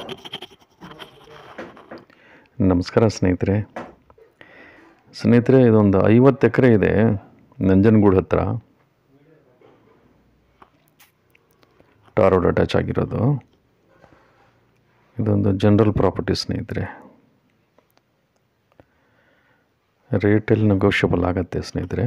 ನಮಸ್ಕಾರ ಸ್ನೇಹಿತರೆ ಸ್ನೇಹಿತರೆ ಇದೊಂದು ಐವತ್ತು ಎಕರೆ ಇದೆ ನಂಜನಗೂಡು ಹತ್ರ ಟಾರ್ ರೋಡ್ ಅಟ್ಯಾಚ್ ಆಗಿರೋದು ಇದೊಂದು ಜನರಲ್ ಪ್ರಾಪರ್ಟಿ ಸ್ನೇಹಿತರೆ ರೇಟಲ್ಲಿ ನೆಗೋಷಿಯಬಲ್ ಆಗತ್ತೆ ಸ್ನೇಹಿತರೆ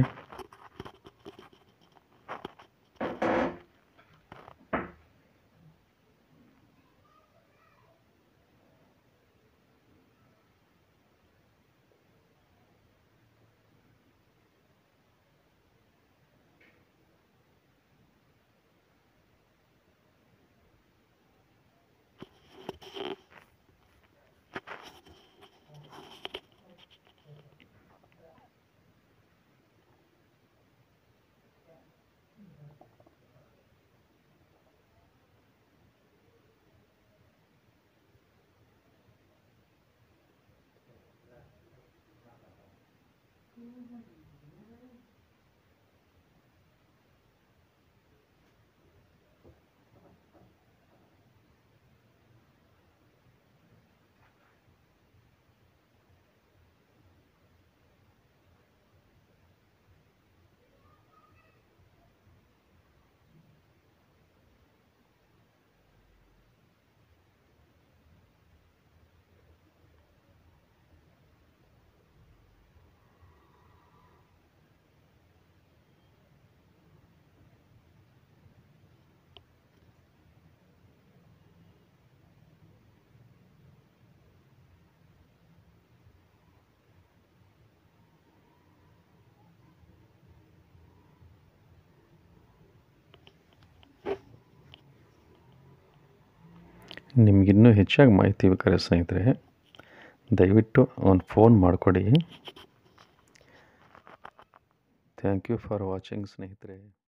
ನಿಮಗಿನ್ನೂ ಹೆಚ್ಚಾಗಿ ಮಾಹಿತಿ ಬೇಕಾದ್ರೆ ಸ್ನೇಹಿತರೆ ದಯವಿಟ್ಟು ಒಂದು ಫೋನ್ ಮಾಡಿಕೊಡಿ ಥ್ಯಾಂಕ್ ಯು ಫಾರ್ ವಾಚಿಂಗ್ ಸ್ನೇಹಿತರೆ